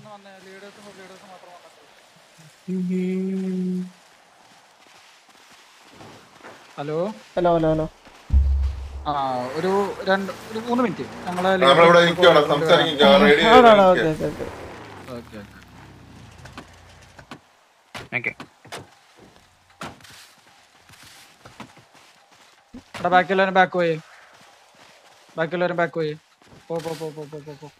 Hello hello hello hello ആ ഒരു രണ്ട് ഒരു മൂന്ന് മിനിറ്റ് ഞങ്ങളെ നമ്മളിവിടെ നിൽക്കണം സംസാരിക്കാം റെഡി ആണോ okay okay okay okay okay okay എടാ ബാക്കിയുള്ളവരും ബാക്ക് പോയി ബാക്കിയുള്ളവരും ബാക്ക് പോയി പോ പോ പോ പോ പോ പോ പോ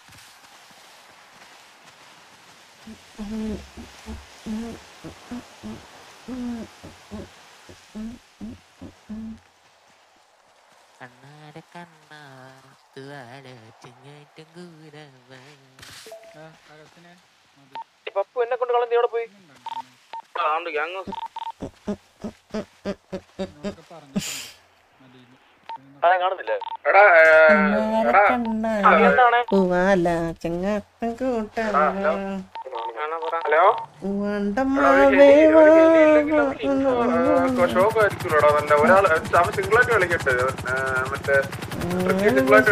കണ്ണാട കണ്ണാ തുവാല ചെങ്ങാറ്റം കൂടവൻ ആ, അകത്തിനെ മതി. പപ്പു എന്നെ കൊണ്ട് കളഞ്ഞ എവിടെ പോയി ഇങ്ങനൊക്കെ പറഞ്ഞിട്ടുണ്ട് മതിയില്. കാണുന്നില്ല പൂവാല ചങ്ങാത്തം കൂട്ടം ഹലോ ഷോക്ക് ആയിരിക്കുമല്ലോടാ നല്ല ഒരാൾ അവൻ സിംഗിളായിട്ട് കളിക്കട്ടെ ഏ, മറ്റേ സിംഗിളായിട്ട്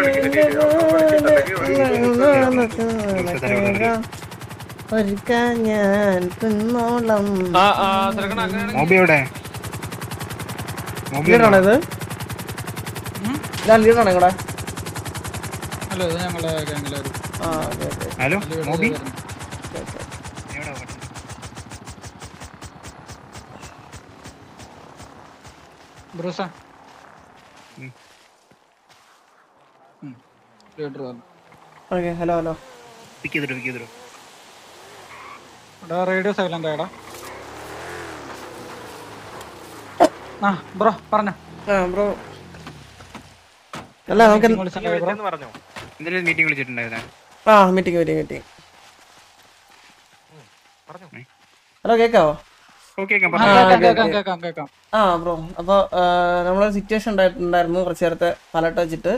ഒരുക്കാൻ ഞാൻ കുന്നോളം മോബി എവിടെ മോബി ലീഡറാണോ ഇത് ഞാൻ ലീഡറാണ് ഇവിടെ ഹലോ ഇത് ഞങ്ങളെ ഗാംഗിലെ ഒരു ആ ഓക്കെ ഓക്കെ ഹലോ മോബി വരുന്നു. എവിടെ പോട്ടെ? ബ്രൂസ ഉം. ലീഡർ വന്നു ഓക്കെ ഹലോ ഹലോ പിക്ക് ചെയ്തിട്ട് പിക്ക് ചെയ്തിട്ട് എടാ റേഡിയോ സൈലന്റ് ആയടാ ആ ബ്രോ പറഞ്ഞോ ആ ബ്രോ അല്ല നമുക്ക് എന്ത്- വിളിച്ചിട്ടുണ്ടായി ബ്രോ എന്തെങ്കിലും മീറ്റിംഗ് വിളിച്ചിട്ടുണ്ടായിരുന്നേ ആ മീറ്റിംഗ് മീറ്റിംഗ് മീറ്റിംഗ് ഹലോ കേക്കാവോ ഓക്കെ ആ, ആ, കേക്കാം ഓക്കേ, കേക്കാം ഓക്കേ. കേക്കാം കേക്കാം ആ ബ്രോ അപ്പോൾ നമ്മളൊരു സിറ്റുവേഷൻ ഉണ്ടായിട്ടുണ്ടായിരുന്നു കുറച്ച് നേരത്തെ പലട്ട് വെച്ചിട്ട്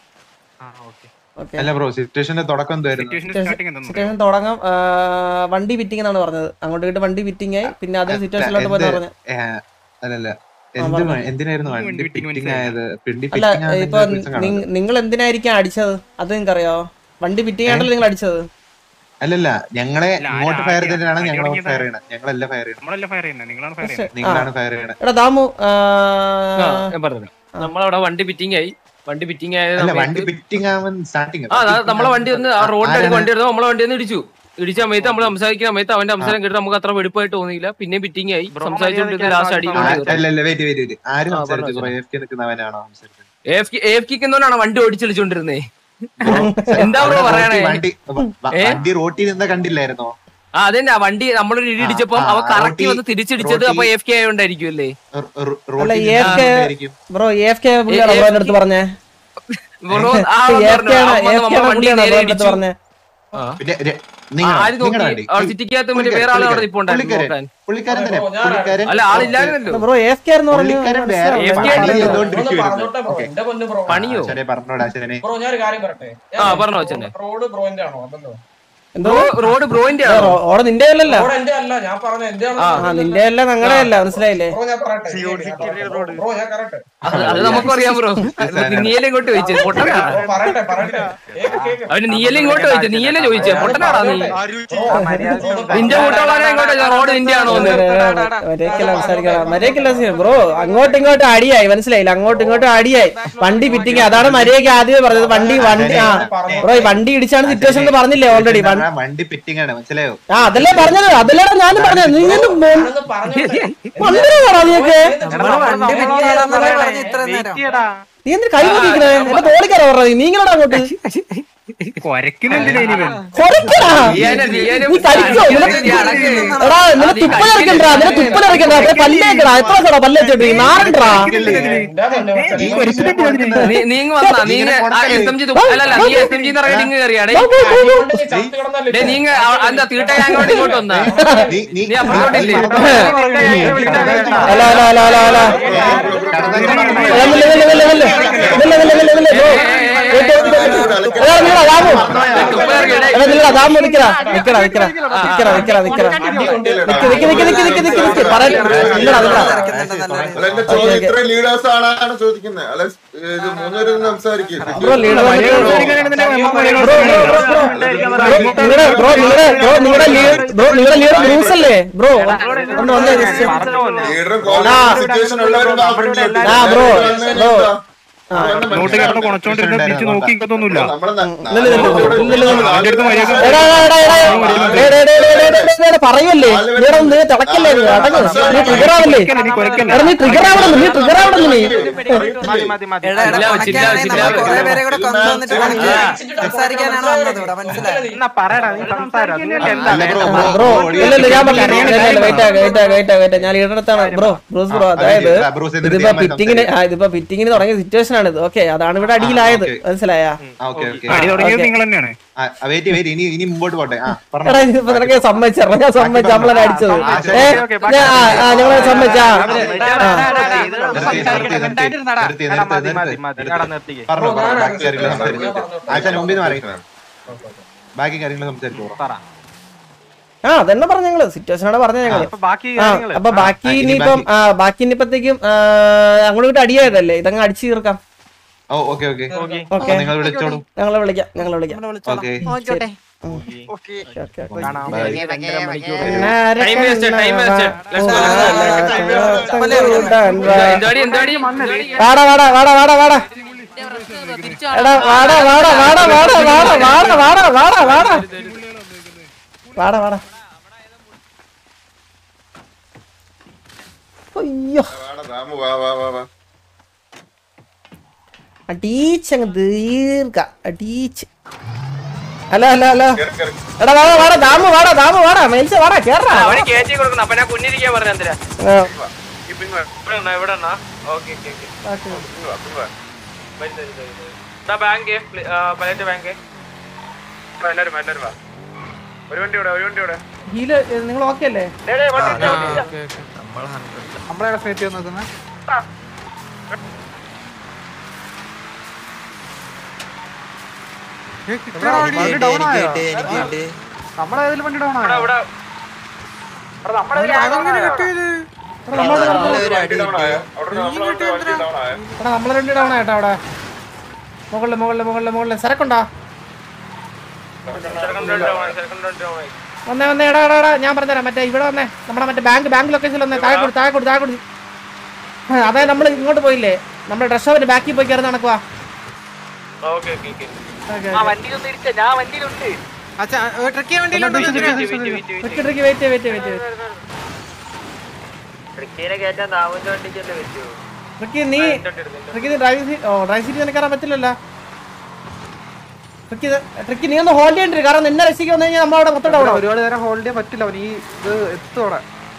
ഓക്കെ അല്ല ബ്രോ സിറ്റുവേഷന്റെ തുടക്കം എന്തായിരുന്നു സിറ്റുവേഷൻ സ്റ്റാർട്ടിങ് എന്താ സിറ്റുവേഷൻ തുടങ്ങാം ആ, വണ്ടി ഫിറ്റിംഗ് എന്നാണ് പറഞ്ഞത് അങ്ങോട്ട് ഇങ്ങോട്ട് വണ്ടി ഫിറ്റിംഗ് ആയി പിന്നെ അതേ സിറ്റുവേഷനിലോട്ട് പോയി എന്ത്? പറഞ്ഞു ഏ, അല്ലല്ല എന്ത് പറഞ്ഞോ. വ- എന്തിനായിരുന്നു വണ്ടി വണ്ടി fitting ഫിറ്റിംഗ് മനസ്സിലായില്ല. ആയത് പിണ്ടി അല്ല ഫിറ്റിംഗ് ഇപ്പൊ നിങ്- നിങ്ങൾ എന്തിനായിരിക്കും അടിച്ചത് അത് നിങ്ങൾക്ക് അറിയാവോ വണ്ടി ഫിറ്റിംഗ് ആയിട്ടല്ലേ നിങ്ങൾ അടിച്ചത് അല്ലല്ല ഞങ്ങളെ അല്ല, ഇങ്ങോട്ട് ആദ്യം ഫയർ ചെയ്തിട്ടാണ് അടി ഞങ്ങൾ തുടങ്ങിയതാണ്. ഫയർ ചെയ്യണം ഞങ്ങളല്ല ഫയർ ചെയ്യണം നമ്മളല്ല ഫയർ ചെയ്യുന്നത് നിങ്ങളാണ് ഫയർ ചെയ്യുന്നത് നിങ്ങളാണ് ഫയർ ചെയ്യണം എടാ ദാമു ആ, ഞാൻ പറഞ്ഞു നമ്മളവിടെ വണ്ടി ഫിറ്റിംഗ് ആയി വണ്ടി ഫിറ്റിംഗ് ആയ അല്ല വണ്ടി സമയത്ത് ഫിറ്റിംഗ് ആവാൻ സ്റ്റാർട്ടിങ് ആ അതാ നമ്മളെ വണ്ടി ഒന്ന് ആ റോഡിന്റെ അടുത്ത് വണ്ടി എടുത്ത് നമ്മളെ വണ്ടി ഒന്ന് ഇടിച്ചു ഇടിച്ച സമയത്ത് നമ്മൾ സംസാരിക്കുന്ന സമയത്ത് അവന്റെ സംസാരം കേട്ട് നമുക്ക് അത്ര വെടുപ്പായിട്ട് തോന്നിയില്ല പിന്നെ ഫിറ്റിംഗ് ആയി സംസാരിച്ചുകൊണ്ടിരുന്ന ലാസ്റ്റ് അടിയിലോട്ട് കയറി. അല്ല അല്ല വെയിറ്റ് വെയിറ്റ് വെയിറ്റ് ആരും ആ, സംസാരിച്ചു പറഞ്ഞോ, ബ്രോ എഫ് കെ നിൽക്കുന്നവനാണോ സംസാരിച്ചത് AFK AFK വണ്ടി ഓടിച്ചളിച്ചോണ്ടിരുന്നേ എന്താ ബ്രോ പറയണേ വണ്ടി വ- ഏ? വണ്ടി റോട്ടിൽ നിന്ന് കണ്ടില്ലായിരുന്നോ ആ അതന്നെ ആ വണ്ടി നമ്മളൊരു ഇടി ഇടിച്ചപ്പോ ആ, അവ ആ, കറക്റ്റ് റോട്ടി- വന്ന് തിരിച്ചിടിച്ചത് അപ്പൊ എഫ് കെ ആയോണ്ടായിരിക്കും അല്ലേ റ- റ- അല്ല റോട്ടിൽ AFK നിന്നായിരിക്കും ബ്രോ എ എഫ് കെ പുള്ളിയാണോ AFK ബ്രോന്റെ അടുത്ത് പറഞ്ഞേ ബ്രോ ആ AFK പറഞ്ഞു, ആണ് അവൻ വന്ന് AFK നമ്മളെ ആണ് വണ്ടി പുള്ളിയാണോ നേരെ ബ്രോന്റെ അടുത്ത് ഇടിച്ചു പറഞ്ഞേ ആ. പിന്നെ ര- ആ, നിങ്ങളാ- ആര് നോക്കി നിങ്ങളാ വണ്ടി? അവിടെ സിറ്റിക്കകത്ത് മറ്റേ വേറെ ആൾ അവിടെ നിൽപ്പുണ്ടായിരുന്നു പുള്ളിക്കാരൻ നോക്കാൻ പുള്ളിക്കാരൻ തന്നെ പുള്ളിക്കാരൻ അല്ല ആളില്ലായിരുന്നല്ലോ ബ്രോ എ എഫ് കെ എന്ന് പറഞ്ഞു പുള്ളിക്കാരൻ വേറെ AFK പണി ആയിരുന്നു. ചെയ്തുകൊണ്ടിരിക്കുകയായിരുന്നു. ഓക്കേ. പണിയോ ആ, ശരി പറഞ്ഞോടാ ശരി ബ്രോ ഞാൻ ഒരു കാര്യം പറയട്ടെ ആ പറഞ്ഞോ അച്ഛനെ റോഡ് ബ്രോന്റെ ആണോ അതല്ലോ എന്തോ ബ്രോ റോഡ് ബ്രോയിന്റെ ആണോ ഓടെ നിന്റെ അല്ലല്ല റോഡ് എന്റെ അല്ല ഞാൻ പറഞ്ഞ എന്റെ ആ, ആ നിന്റെ അല്ല ഞങ്ങളുടെ അല്ല മനസ്സിലായില്ലേ ബ്രോ ഞാൻ പറയട്ടെ ബ്രോ ഞാൻ പറയട്ടെ അത് അത് നമുക്കറിയാം ബ്രോ നീയല്ലേ ഇങ്ങോട്ട് ചോദിച്ചത് പൊട്ടനാ ബ്രോ പറയട്ടെ പറയട്ടെ കേക്ക് കേക്ക് അവന് നീയല്ലേ ഇങ്ങോട്ട് ചോദിച്ചത് നീയല്ലേ ചോദിച്ചത് പൊട്ടനാടാ നീ നിന്റെ കൂട്ടുകാരെ ഇങ്ങോട്ട് റോഡ് നിന്റെ ആണോ എന്ന് മര്യാദക്കല്ല സംസാരിക്കണം മര്യാദക്കല്ല ബ്രോ അങ്ങോട്ടും ഇങ്ങോട്ടും അടിയായി മനസ്സിലായില്ല അങ്ങോട്ടും ഇങ്ങോട്ടും അടിയായി വണ്ടി ഫിറ്റിംഗ് അതാണ് മര്യാദക്ക് ആദ്യമേ പറഞ്ഞത് വണ്ടി വണ്ടി ആ ബ്രോ ഈ വണ്ടി ഇടിച്ചാണ് സിറ്റുവേഷൻ എന്ന് പറഞ്ഞില്ലേ ഓൾറെഡി ആ, വണ്ടി ഫിറ്റിംഗ് ആണ് മനസ്സിലായോ ആ അതല്ലേ പറഞ്ഞത് അതല്ലേ ഞാനും പറഞ്ഞത് നീ എന്ത് മൊ- ഞാനൊന്ന് പറഞ്ഞോട്ടെ മണ്ടനാണോ നീയൊക്കെ നീ എന്തിന് കൈ നോക്കിക്കണേ എന്റെ തോളിക്കാരോ പറഞ്ഞത് നീ ഇങ്ങനെ അങ്ങോട്ട് കൊരക്കുന്നെന്തിനാ ഇനി ഇവൻ? കൊരക്കടാ. നീയനെ- നീയനെ നീ കഴിച്ചോ നിനക്ക് നീ അടങ്ങ്. എടാ നിന്നെ തുപ്പലറിക്കണ്ടാ നിന്നെ തുപ്പലറിക്കണ്ടാ അതെ പല്ലേക്കടാ എത്ര സോടാ പല്ലേച്ചിട്ട് നാരണ്ടാ എന്റെ പൊന്നു മച്ചാനെ. ഈ കൊരക്കുന്നെന്തിനാ ഇതിന്? നീ നീങ്ങ് വന്നാ നീങ്ങ എസ് എം ജി അല്ലല്ല നീ എസ് എം ജി റൈഡിങ് കയറിയാടേ അതുകൊണ്ട് നീ ചത്ത് കിടന്നല്ലേ ഡേ നീങ്ങ എന്താ തീട്ട അങ്ങോട്ട് ഇങ്ങോട്ട് വന്നാ നീ നീ നീ അപ്പുറത്തോട്ടില്ലേ hello hello hello hello hello നില്ല നില്ല നില്ല നില്ല നില്ല നില്ല നില്ല നില്ല ബ്രോ വെയിറ്റ് വെയിറ്റ് വെയിറ്റ് എടാ നീ നില്ലടാ ദാമു എടാ നില്ലടാ ദാമു നിക്കടാ നിക്കടാ നിക്കടാ നിക്കടാ നിക്കടാ നിക്കടാ നിക്ക് നിക്ക് നിക്ക് നിക്ക് നിക്ക് നിക്ക് നിക്ക് പറ നില്ലടാ നില്ലടാ അല്ല എന്റെ ചോദ്യം ഇത്ര ലീഡേഴ്സ് ആണാണ് ചോദിക്കുന്നത് അല്ല ഇത് മൂന്നുപേരും സംസാരിക്കും ബ്രോ ലീഡർ നിങ്ങളുടെ ബ്രോ നിങ്ങളുടെ ബ്രോ നിങ്ങളുടെ ലീഡർ ബ്രോ നിങ്ങളുടെ ലീഡർ ബ്രൂസ് അല്ലേ ബ്രോ ഒന്ന് വന്നേ just. ലീഡറും ആ. സിറ്റുവേഷൻ ഉള്ളവരും ആ ബ്രോ ബ്രോ നോട്ട് കിടന്ന് കുണച്ചോണ്ടിരുന്ന തിരിച്ചു നോക്കി ഇങ്ങനത്തൊന്നുമില്ല നില്ല് നില്ല് നില്ല് നില്ല് നില്ല്. അവന്റെ അടുത്ത് മര്യാദ എടാ, എടാ, എടാ, എടാ, എടാ, എടാ, എടാ, എടാ, എടാ, എടാ, എടാ, പറയല്ലേ നീ എടാ, നീ തിളക്കല്ലേ നീ അടങ്ങ് നീ ട്രിഗർ ആവല്ലേ നീ കുരക്കല്ലേ എടാ നീ ട്രിഗർ ആവണം നീ ട്രിഗർ ആവണം നീ ബ്രോ ഇല്ല ഇല്ല ഞാൻ പറഞ്ഞു വെയിറ്റ് ആക വെയിറ്റ് ആക വെയിറ്റ് ആക വെയിറ്റ് ഞാൻ ലീഡർ അടുത്താണ് ബ്രോ ബ്രൂസ് ബ്രോ അതായത് ബ്രൂസ് എന്നിട്ട് ഇതിപ്പോ തീരുമാനം ഫിറ്റിങ്ങിന് ആ ഇതിപ്പോ ഫിറ്റിങ്ങിന് തുടങ്ങിയ സിറ്റുവേഷൻ ആണ് ഇത് ഓക്കെ അതാണ് ഇവിടെ അടിയിലായത് ഓക്കേ. മനസ്സിലായ ഓക്കെ ഓക്കെ അടി തുടങ്ങിയത് ഓക്കേ. നിങ്ങൾ തന്നെയാണ് വെയിറ്റ് വെയിറ്റ് ഇനി ഇനി മുമ്പോട്ട് പോട്ടെ ആ പറഞ്ഞു എടാ ഇതിപ്പോ നിനക്ക് സമ്മതിച്ചറിയാം ഞാൻ സമ്മതിച്ച നമ്മളെ അടിച്ചത് ഏ ഞാൻ- ആ ആ ഞങ്ങളെ സമ്മതിച്ച ആ ആശാൻ മുമ്പിൽ നിന്ന് പറയും ബാക്കി കാര്യങ്ങൾ സംസാരിച്ചു ആ അതന്നെ പറഞ്ഞ ഞങ്ങള് സിറ്റുവേഷൻ ആണ് പറഞ്ഞ ഞങ്ങള് ആ അപ്പൊ ബാക്കി ആ, ഇനി ഇനിയിപ്പം ആ ബാക്കി ഇനിയിപ്പത്തേക്കും ആ, അങ്ങോട്ട് ഇങ്ങോട്ട് അടിയായതല്ലേ ഇതങ്ങ് അടിച്ചു തീർക്കാം ഓ ഓക്കെ ഓക്കെ ഓക്കെ നിങ്ങൾ വിളിച്ചോളൂ ഞങ്ങളെ വിളിക്കാം ഞങ്ങളെ വിളിക്കാം ഓക്കെ ശരി. ഉം. Okay, okay, okay. Time waste, time waste. Let's go, let's go. എന്താടി എന്താടി വാടാ വാടാ വാടാ വാടാ വാടാ എടാ വാടാ വാടാ വാടാ വാടാ വാടാ വാടാ വാടാ വാടാ വാടാ വാടാ വാടാ അയ്യോ രാമു വാ വാ വാ വാ അടീച്ചങ്ങ് ദീർഘ അടീച്ച് അല്ല അല്ല അല്ല കേറി, കേറി. എടാ വാടാ വാടാ ദാമു വാടാ ദാമു വാടാ മേൽസ് വാടാ കേറാ അവന് കയറ്റി കൊടുക്കണം അപ്പൊ ഞാൻ കുഞ്ഞിരിക്കാൻ പറഞ്ഞു എന്തിനാ ആ, Keeping well. ഇവിടെ ഉണ്ടോ ഇവിടെ ഉണ്ടോ ഓക്കെ ഓക്കെ ഓക്കെ ഇങ്ങ് വാ, ഇങ്ങ് വാ. ബാങ്ക് പലറ്റ് ബാങ്ക് വാ, എല്ലാരും വാ, എല്ലാരും വാ. ഒരു വണ്ടി ഇവിടെ ഒരു വണ്ടി ഇവിടെ ഹീല് നിങ്ങൾ ഓക്കെ അല്ലേ നമ്മളെ സ്നേഹിച്ച് വന്നത് ഡൗൺ ആയോ നമ്മളെ ഏതിൽ വണ്ടി ഡൗൺ ആയോ ഇവിടെ വണ്ടി down ആയോ? അവിടെ നമ്മളെ വണ്ടി വണ്ടി down ആയോ? എടാ നമ്മളെ രണ്ട് ഡൗൺ ആയിട്ടാ അവിടെ മുകളില് മുകളില് മുകളില് മുകളില് സരക്കുണ്ടോ വന്നേ വന്നേ എടാ എടാ എടാ ഞാൻ പറഞ്ഞുതരാം മറ്റേ ഇവിടെ വന്നേ നമ്മുടെ മറ്റേ ബാങ്ക് ബാങ്ക് ലൊക്കേഷനിൽ വന്നേ താഴെ കൊടു താഴെ കൊടു താഴെ കൊടു അതായത് നമ്മൾ ഇങ്ങോട്ട് പോയില്ലേ നമ്മുടെ ഡ്രസ് ഷോപ്പിന്റെ ബാക്കിൽ പോയി കയറി നടക്കുവാ ഓക്കെ ഓക്കെ ഓക്കെ ഓക്കെ ആ വണ്ടിയിലൊന്നും ഇരിച്ച ഞാൻ വണ്ടിയിലുണ്ട് Tricky Tricky wait wait wait ട്രിക്കിനെ കയറ്റാൻ താമസിച്ച വണ്ടിക്കല്ലേ പറ്റുമോ ട്രിക്കി നീ ട്രിക്കി നീ ഡ്രൈവിംഗ് സീറ്റ് ഓ ഡ്രൈവിംഗ് സീറ്റ് നിനക്ക് കയറാൻ പറ്റില്ലല്ലോ ട്രിക്കി ഇത്- ട്രിക്കി നീ ഒന്ന് ഹോൾഡ് ചെയ്യണ്ടി വരും. കാരണം നിന്നെ രക്ഷിക്കാൻ വന്നു കഴിഞ്ഞാൽ നമ്മളവിടെ മൊത്തം ഡൗൺ ആവും ഒരുപാട് നേരം ഹോൾഡ് ചെയ്യാൻ പറ്റില്ല അവൻ ഈ ഇത് എത്തും അവിടെ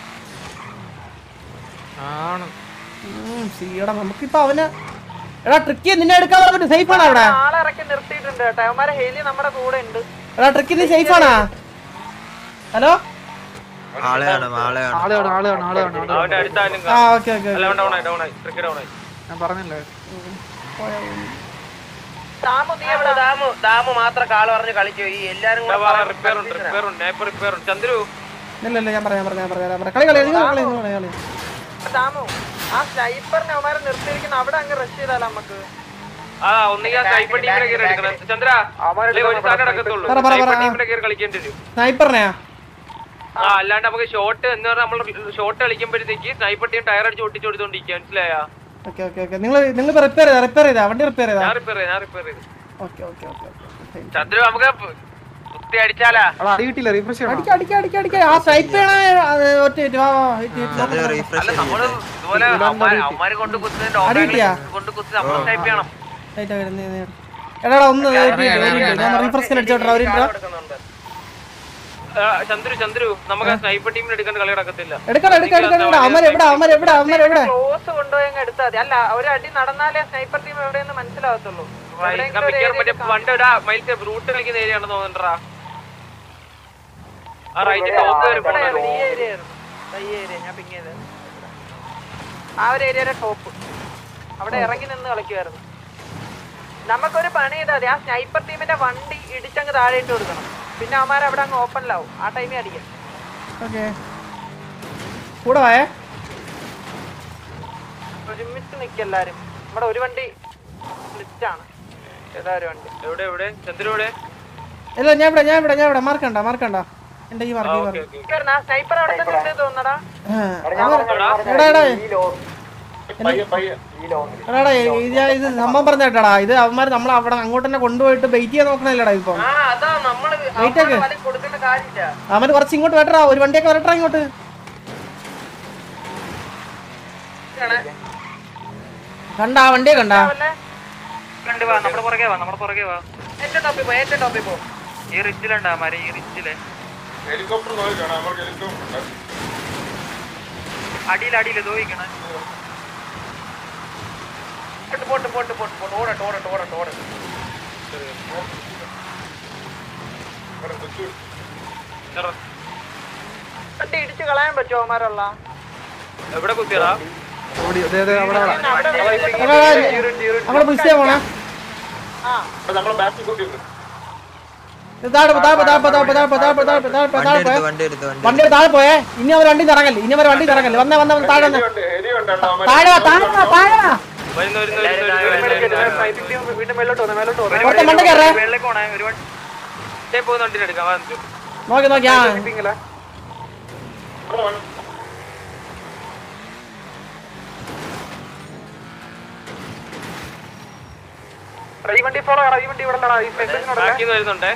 ആണ് ഉം, ശരിയെടാ നമുക്കിപ്പോ അവന് എടാ ട്രിക്കി നിന്നെ എടുക്കാൻ പറഞ്ഞിട്ട് സേഫ് ആണോ അവിടെ ആളെ ഇറക്കി നിർത്തിയിട്ടുണ്ട് കേട്ടോ അവന്മാരെ ഹെലി നമ്മുടെ കൂടെ ഉണ്ട് എടാ ട്രിക്കി നീ സേഫ് ആണോ ഹലോ ആളെയാണ് ആളെയാണ് ആളെയാണ് ആളെയാണ് അവന്റെ ആളെയാണ് അടുത്താലും ആ ഓക്കെ ഓക്കെ അല്ല ഡൗൺ ആയി ഡൗൺ ആയി ട്രിക്ക് ഡൗൺ ആയി ഞാൻ പറഞ്ഞില്ലേ ദാമു നീ എവിടെ ദാമു ദാമു മാത്രം കാള് പറഞ്ഞ് കളിച്ചു ഈ എല്ലാരും റിപ്പയർ ഉണ്ട് റിപ്പയർ ഉണ്ട് നേപ്പർ റിപ്പയർ ഉണ്ട് ചന്ദ്രു ഇല്ല ഇല്ല ഞാൻ പറയാം ഞാൻ പറയാം ഞാൻ പറയാം ഞാൻ പറയാം കളി കളി നിങ്ങൾ കളി നിങ്ങൾ കളി കളി ദാമു ആ സ്നൈപ്പറിനെ അവന്മാരെ നിർത്തിയിരിക്കുന്ന അവിടെ അങ്ങ് റഷ് ചെയ്താലോ നമുക്ക് ആ ഒന്നുകിൽ സ്നൈപ്പർ ടീമിനെ കയറി എടുക്കണം ചന്ദ്ര അല്ലേ ഒരു സാധനം നടക്കത്തുള്ളൂ പറ, പറ, പറ, സ്നൈപ്പർ ആ. ടീമിനെ കയറി കളിക്കേണ്ടി വരും സ്നൈപ്പറിനെയാ ആ അല്ലാണ്ട് നമുക്ക് ഷോട്ട് എന്ന് പറഞ്ഞാൽ നമ്മൾ ഷോട്ട് കളിക്കുമ്പോഴത്തേക്ക് സ്നൈപ്പർ ടീം ടയർ അടിച്ച് ഒട്ടിച്ച് കൊടുത്തോണ്ടിരിക്കുക മനസ്സിലായാ ഓക്കെ ഓക്കെ ഓക്കെ നിങ്ങൾ നിങ്ങൾ റിപ്പയർ ചെയ്താ റിപ്പയർ ചെയ്താ വണ്ടി റിപ്പയർ ചെയ്താ ഞാൻ റിപ്പയർ ചെയ്ത് ഞാൻ റിപ്പയർ ചെയ്ത് okay okay okay okay Chandru നമുക്ക് കുത്തി അടിച്ചാലാ അവിടെ അടി കിട്ടിയില്ല റീഫ്രഷ് ചെയ്യണം അടിക്ക അടിക്ക അടിക്ക അടിക്ക ആ സ്നൈപ്പ് ചെയ്യണ ഒറ്റ മിനിറ്റ്, വാ വാ ഹിറ്റ് ഹിറ്റ് നോക്ക് അല്ല നമ്മള് ഇതുപോലെ അവന്മാര് അവന്മാര് കൊണ്ട് കുത്തുന്നതിന്റെ അടി കിട്ടിയാ? കൊണ്ട് കുത്തി നമ്മൾ ടൈപ്പ് ചെയ്യണം Right ആ വരുന്നത്, നീ- നീ- എടാ എടാ, ഒന്ന് wait ചെയ്യ്, wait ചെയ്യ്. ഞാൻ റീഫ്രഷ് അടിച്ചോട്ടെ ഒരു മിനിറ്റ് ആ, ചന്ദ്രു ചന്ദ്രു നമുക്ക് സ്നൈപ്പർ ടീമിന് എടുക്കേണ്ട കളി നടക്കത്തില്ല എടുക്കടാ എടുക്ക എടുക്ക എടുക്ക അമര എവിടെ അമര എവിടെ അമര എവിടെ ക്ലോസ് കൊണ്ടുപോയി എടുത്താൽ മതി അല്ല ഒരു അടി നടന്നാലേ സ്നൈപ്പർ ടീം എവിടെയെന്ന് മനസ്സിലാവത്തുള്ളൂ പണ്ട് ഇടാ മൈൽസ് റൂട്ട് കളിക്കുന്ന ഏരിയ ആണെന്ന് തോന്നണ്ടാ ആ റൈറ്റ് ടോപ്പ് ആ ഒരു ഏരിയയുടെ ടോപ്പ് അവിടെ ഇറങ്ങി നിന്ന് കളിക്കുമായിരുന്നു നമുക്കൊരു പണി ചെയ്താൽ മതി ആ സ്നൈപ്പർ ടീമിന്റെ വണ്ടി ഇടിച്ചങ്ങ് താഴെ ഇട്ട് കൊടുക്കണം പിന്നെ അവന്മാർ അവിടെ അങ്ങ് ഓപ്പണിലാവും ആ ടൈമിൽ അടിക്കാം ഓക്കെ കൂടെ വായേ ഒരുമിച്ച് നിൽക്കും എല്ലാരും നമ്മുടെ ഒരു വണ്ടി ലിസ്റ്റാണ് ഏതാ ഒരു വണ്ടി എവിടെ എവിടെ ചന്ദ്രൻ ഇല്ല ഞാൻ ഇവിടെ ഞാൻ ഇവിടെ ഞാൻ ഇവിടെ മാർക്കണ്ട മാർക്കണ്ട എന്റെ ഈ മാർക്ക് ഈ മാർക്ക് സ്നൈപ്പർ അവിടെ തന്നെ ഉണ്ട് തോന്നടാ എടാ എടാ എടാടാ ഇത് ഞാൻ- ഇത് സംഭവം പറഞ്ഞേട്ടാടാ ഇത് അവന്മാർ നമ്മൾ അവിടെ അങ്ങോട്ട് തന്നെ കൊണ്ടുപോയിട്ട് വെയിറ്റ് ചെയ്യാൻ നോക്കണല്ലേടാ ഇപ്പൊ ആ അതാ നമ്മള് Wait ആക്ക്. അവന്മാര് കൊടുക്കേണ്ട കാര്യമില്ല അവന്മാർ കുറച്ച് ഇങ്ങോട്ട് വരട്ടാ ഒരു വണ്ടിയൊക്കെ വരട്ടാ ഇങ്ങോട്ട് കണ്ടാ വണ്ടിയെ കണ്ടാ കണ്ടു വാ നമ്മുടെ പുറകെ വാ നമ്മുടെ പുറകെ വാ ഏറ്റവും ടോപ്പിൽ പോ ഏറ്റവും ടോപ്പിൽ പോ ഈ റിച്ചിലുണ്ടാ മര ഈ റിച്ചില് ഹെലികോപ്റ്റർ നോക്കണം അവർക്ക് ഹെലികോപ്റ്റർ ഉണ്ട് അടിയിൽ അടിയിൽ തോയിക്കണം പോട്ട് പോട്ട് പോട്ട് പോട്ട് പോട്ട് ഓടട്ട് ഓടട്ട് ഓടട്ട് ഓടട്ട് ഇവിടെ കൊച്ചു വണ്ടി ഇടിച്ച് കളയാൻ പറ്റുമോ അവന്മാരുള്ള എവിടെ കുത്തിയടാ ഓടി അതെ അതെ അവിടെ അവിടെ. നമ്മളെ പുഷ് പോണേ നമ്മളെ ബാക്കിൽ കൂട്ടിയുണ്ട് താഴെ പോ, താഴെ പോ, താഴെ പോ, താഴെ പോ, താഴെ പോ, താഴെ പോ, താഴെ പോ, താഴെ പോ, താഴെ പോ. വണ്ടി എടുത്ത് വണ്ടി വണ്ടി താഴെ പോയേ ഇനി അവർ വണ്ടി ഇറങ്ങല്ലേ ഇനി അവർ വണ്ടി ഇറങ്ങല്ലേ വന്നേ വന്നേ വന്നേ, താഴെ വന്നേ ഹെലിയുണ്ട് ഹെലിയുണ്ട് കേട്ടോ അവന്മാര്. താഴെ വാ, താഴെ വാ, താഴെ വാ. വരുന്നു വരുന്നു വരുന്നു, വരുന്നു വീണ്ടും മേലോട്ട് വന്നു മേലോട്ട് വന്നു ഒരുത്തൻ മണ്ട കയറേ വെള്ളക്ക് പോണേ ഒരു വണ്ടി ഇതേ പോകുന്ന വണ്ടി എടുക്കാം വാ, നിക്ക്. നോക്കി നോക്കി ആ ഈ വണ്ടി ഫോളോ ചെയ്യണം ഈ വണ്ടി ഇവിടെ ഉള്ളടാ, ഈ സ്റ്റേഷനിൽ ബാക്കിൽ നിന്ന് വരുന്നുണ്ടേ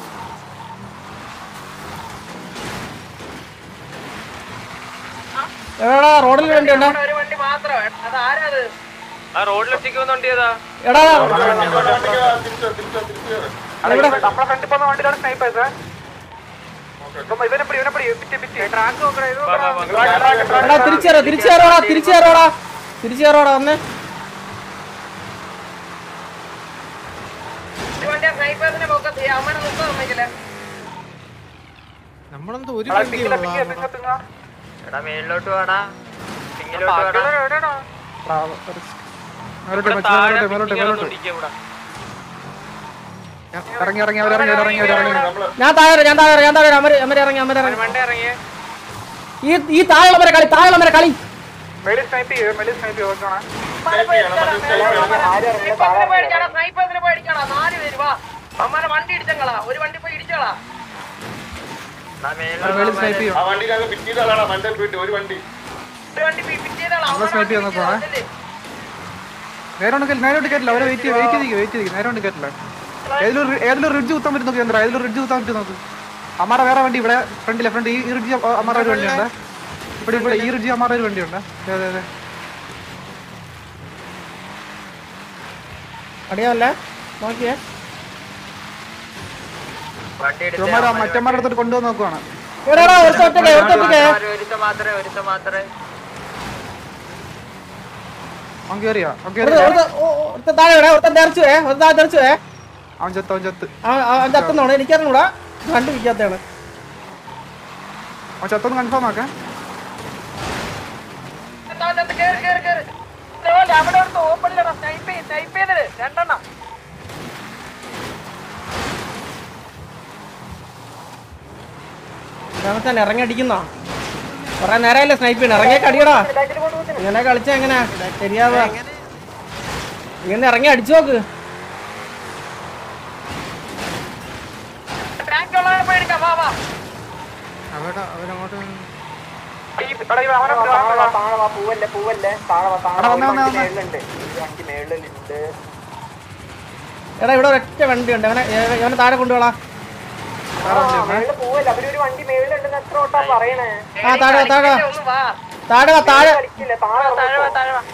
എടാ റോഡിൽ വണ്ടി ഉണ്ടോ ഒരു വണ്ടി മാത്രം അത് ആരാ അത് ആ റോഡിൽ ഒറ്റയ്ക്ക് വന്ന വണ്ടി ഏതാ എടാ നമ്മുടെ വണ്ടിക്ക് തിരിച്ച് തിരിച്ച് തിരിച്ച് കയറ്. നമ്മളെ ഫ്രണ്ടിൽ പോകുന്ന വണ്ടിയിലാണ് സ്നൈപ്പേഴ്സ് ഇവനെപ്പടി ഇവനെപ്പടി പിറ്റി പിറ്റി ട്രാക്ക് നോക്കണേ ഇത് വാ, വാ, വാ. എടാ തിരിച്ചു കയറോ തിരിച്ചു കയറോടാ തിരിച്ചു കയറോടാ തിരിച്ചു കയറോടാ വന്നേ ഈ വണ്ടി സ്നൈപ്പേഴ്സിനെ ഫോക്കസ് ചെയ്യാം അവനെ നിർത്താൻ സമ്മതിക്കില്ല നമ്മളെന്തോ ഒരു എടാ മേളിലോട്ട് വേടാ പിങ്ങിലോട്ട് വേടാ മേലോട്ട് മേലോട്ട് മേലോട്ട് മേലോട്ട് ഇറങ്ങി ഇറങ്ങി അവരിറങ്ങി അവരിറങ്ങി അവരിറങ്ങി ഞാൻ താഴെ വരാം, ഞാൻ താഴെ വരാം, ഞാൻ താഴെ വരാം. അമര് അമര് ഇറങ്ങി അമര് ഇറങ്ങി വണ്ടി ഇറങ്ങിയേ ഈ ഈ താഴെയുള്ള മര കളി താഴെയുള്ള മര കളി മേളിൽ സ്നൈപ്പ് ചെയ്യും മേളിൽ സ്നൈപ്പ് ചെയ്യും സ്നൈപ്പേഴ്സിനെ പോയി അടിക്കണം നാല് പേര് വാ അമ്മാരെ വണ്ടി ഇടിച്ചങ്ങളാ ഒരു വണ്ടി പോയി ഇടിച്ചോളാ മേളിൽ സ്നൈപ്പ് ചെയ്യും ആ വണ്ടിക്കകത്ത് പിറ്റ് ചെയ്ത ആളാണ് മണ്ടേ പോയിട്ട് ഒരു വണ്ടി ഒരു വണ്ടി പോയി പിറ്റ് ചെയ്താളാ നമ്മളെ snipe ചെയ്യാൻ നോക്കുവാണേ. നേരെ കൊണ്ട് കയറി- നേരോട്ട് കയറ്റില്ല അവരെ വെയിറ്റ് വെയിറ്റ് ചെയ്തിരിക്കും വെയിറ്റ് ചെയ്തിരിക്കും നേരെ കൊണ്ട് കയറ്റില്ല ഏതിലൊരു ഏതിലൊരു റിഡ്ജ് കുത്താൻ പറ്റും നോക്കി എന്താ ഏതിലൊരു റിഡ്ജ് കുത്താൻ പറ്റും നോക്ക് അമ്മാറ വേറെ വണ്ടി ഇവിടെ ഫ്രണ്ടിലെ ഫ്രണ്ട് ഈ റിഡ്ജ് അമ്മാറ ഒരു വണ്ടിയുണ്ട് ഇവിടെ ഇവിടെ ഈ റിഡ്ജ് അമ്മാറ ഒരു വണ്ടിയുണ്ട് അതെ അതെ അതെ അടിയാവല്ലേ നോക്കിയേ ഇവന്മാര് മറ്റന്മാരുടെ അടുത്തോട്ട് കൊണ്ടുവന്ന് നോക്കുവാണ് എടാ എടാ, ഒരുത്തൻ ഒറ്റയ്ക്ക് ഒരുത്തൻ ഒറ്റയ്ക്ക് ഒരുത്ത മാത്രമേ ഒരുത്ത മാത്രമേ അവൻ കയറിയാ അവൻ ഒരുത്തൻ- കയറിയാ ഒരുത്തൻ- ഓ, ഓ, ഒരുത്തൻ താഴെ വിടേ ഒരുത്തൻ തെറിച്ചു വേ ഒരുത്തൻ താഴെ തെറിച്ചു വേ അവൻ ചത്ത് അവൻ ചത്ത് അവൻ അവൻ ചത്തുന്നോണ് എനിക്കറിഞ്ഞൂടാ കണ്ടു വിൽക്കാത്തതാണ് അവൻ ചത്തൊന്ന് കൺഫേം ആക്കാൻ കേറി കേറി കേറി അവിടെ ഒരു ഓപ്പണിലടാ സ്നൈപ്പ് ചെയ്ത് സ്നൈപ്പ് ചെയ്തത് രണ്ടെണ്ണം തന്നെ ഇറങ്ങി അടിക്കുന്നോ കൊറേ നേരമല്ലേ സ്നൈപ്പ് ചെയ്യണം ഇറങ്ങിയൊക്കെ അടിയടാ ഇങ്ങനെ കളിച്ചാ എങ്ങനെ ശരിയാവുക ഇങ്ങനെ ഇറങ്ങി അടിച്ചു നോക്ക് ടാങ്ക് ഉള്ളവരെ പോയി എടുക്കാം വാ വാ അവിടെ അവരങ്ങോട്ട് ഈ- എടാ, ഈ അവനെ വിട്, അവനെ വിട്. അവിടെ വന്നേ വന്നേ വന്നേ എടാ ഇവിടെ ഒരൊറ്റ വണ്ടി ഉണ്ട് അവനെ ഏ- ഇവനെ താഴെ കൊണ്ടുപോടാ ആ താഴെ വാ, താഴെ വാ. ഒന്ന് വാ താഴെ വാ താഴെ താഴെ വാ താഴെ വാ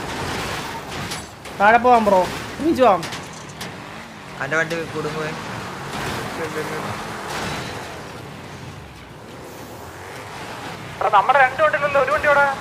താഴെ പോവാം ബ്രോ നീച്ചു പോവാം അവന്റെ വണ്ടി കുടുങ്ങുവേ എടാ, നമ്മുടെ രണ്ട് വണ്ടിയിലല്ലോ ഒരു വണ്ടി അവിടെ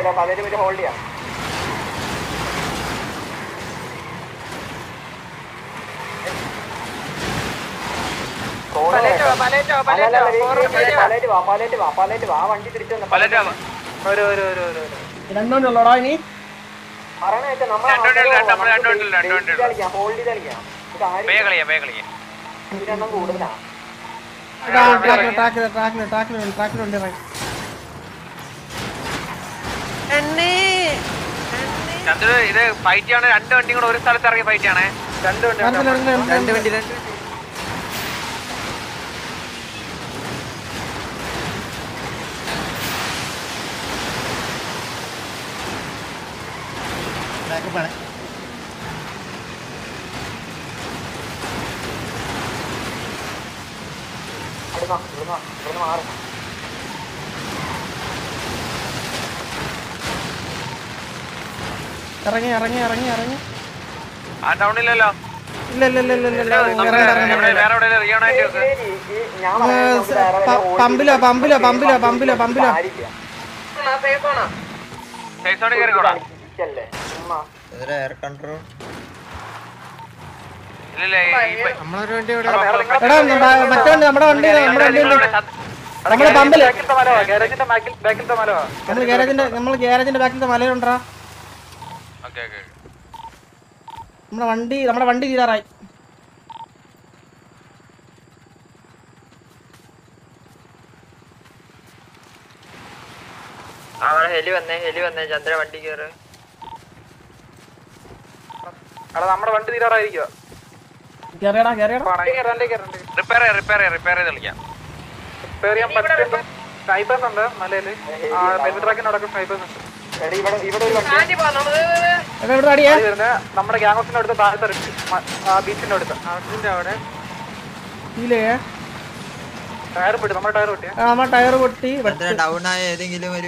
ഹോൾഡ് ചെയ്യാം പലേറ്റ് വാ, പലേറ്റ് വാ, പലേറ്റ് വാ, ഫോറം പലേറ്റ് വാ. പലേറ്റ് വാ, പലേറ്റ് വാ, പലേറ്റ് വാ. ആ വണ്ടി തിരിച്ചു വന്ന് പലേറ്റ് വാ. ഒരു, ഒരു, ഒരു, ഒരു, ഒരു. രണ്ടുകൊണ്ടുള്ളോടാ ഇനി പറയണ കേട്ടോ, നമ്മളെ നമുക്ക് ബേസ് ചെയ്ത് കളിക്കാം, ഹോൾഡ് ചെയ്ത് കളിക്കാം. ഇത് ആരും ഇതിനെണ്ണം കൂടുതലാ. ട്രാക്കിൽ ട്രാക്കിൽ ട്രാക്കിൽ ട്രാക്കിൽ ട്രാക്കിലുണ്ട് ഇത് ഫൈറ്റ് ആണ് രണ്ട് വണ്ടിയും കൂടെ ഒരു സ്ഥലത്ത് ഇറങ്ങി ഫൈറ്റ് ആണേ രണ്ട് വണ്ടി രണ്ട് വണ്ടി രണ്ട് ബാക്കപ്പ് ആണ് ഇവിടുന്ന് ഇവിടുന്ന് ഇവിടുന്ന് മാറും ഇറങ്ങി ഇറങ്ങി ഇറങ്ങി ഇറങ്ങി ആ ടൗണിലല്ലോ ഇല്ല ഇല്ല ഇല്ല ഇല്ല ഇല്ല ഇല്ല ഇറങ്ങി, ഇറങ്ങി, ഇറങ്ങി. വേറെ എവിടെ റിയോണായിട്ട് ഞാൻ ഏ, സ- പ- പമ്പിലോ പമ്പിലോ പമ്പിലോ പമ്പിലോ പമ്പിലോ സൈസോണി കയറിക്കോടാ ഇതിലെ എയർ കൺട്രോൾ ഇല്ലല്ലേ നമ്മളൊരു വണ്ടി ഇവിടെ എടാ മ- മറ്റേ വണ്ടി നമ്മുടെ വണ്ടി നമ്മുടെ വണ്ടി ഉണ്ട് നമ്മുടെ പമ്പില് ഗാരേജിന്റെ ബാക്കിലത്തെ മലവാ നമ്മൾ ഗ്യാരേജിന്റെ നമ്മൾ ഗ്യാരേജിന്റെ ബാക്കിലത്തെ മലയിലുണ്ടാ ഓക്കെ ഓക്കെ നമ്മുടെ വണ്ടി നമ്മുടെ വണ്ടി തീരാറായി അവിടെ ഹെലി വന്നേ ഹെലി വന്നേ ചന്ദ്ര വണ്ടി കയറ് എടാ നമ്മുടെ വണ്ടി തീരാറായിരിക്കുക കേറിയടാ കേറിയടാ റിപ്പയർ ചെയ്യാം റിപ്പയർ ചെയ്യാം റിപ്പയർ ചെയ്ത് കളിക്കാം റിപ്പയർ ചെയ്യാൻ പറ്റും സ്നൈപ്പേഴ്സ് ഉണ്ട് മലയില് ട്രാക്കിന് നടക്കും സ്നൈപ്പേഴ്സ് ഉണ്ട് ഇവിടെ ഇവിടെ ഒരു വണ്ടി എടാ ഇവിടെ അടിയാ ഇത് വരുന്നത് നമ്മുടെ ഗ്യാങ് ഹൗസിന്റെ അടുത്ത് താഴത്തെ റിച്ച് ആ ബീച്ചിന്റെ അടുത്ത് അതിന്റെ അവിടെ ഇല്ലേ ടയർ പൊട്ടി നമ്മുടെ ടയർ പൊട്ടിയ ആ നമ്മുടെ ടയർ പൊട്ടി ചന്ദ്ര ഡൗൺ ആയ ഏതെങ്കിലും ഒരു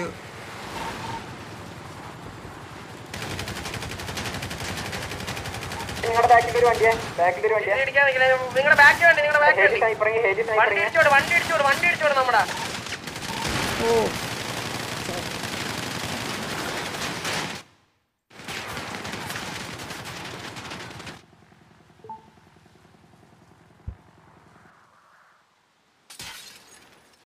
നിങ്ങളുടെ ബാക്കിൽ ഒരു വണ്ടിയാ ബാക്കിൽ ഒരു വണ്ടിയാ നിങ്ങളുടെ ബാക്കി വണ്ടി നിങ്ങളുടെ ബാക്കി വണ്ടി വണ്ടി ഇടിച്ചോട് വണ്ടി ഇടിച്ചോട് വണ്ടി ഇടിച്ചോട് നമ്മുടെ ഓ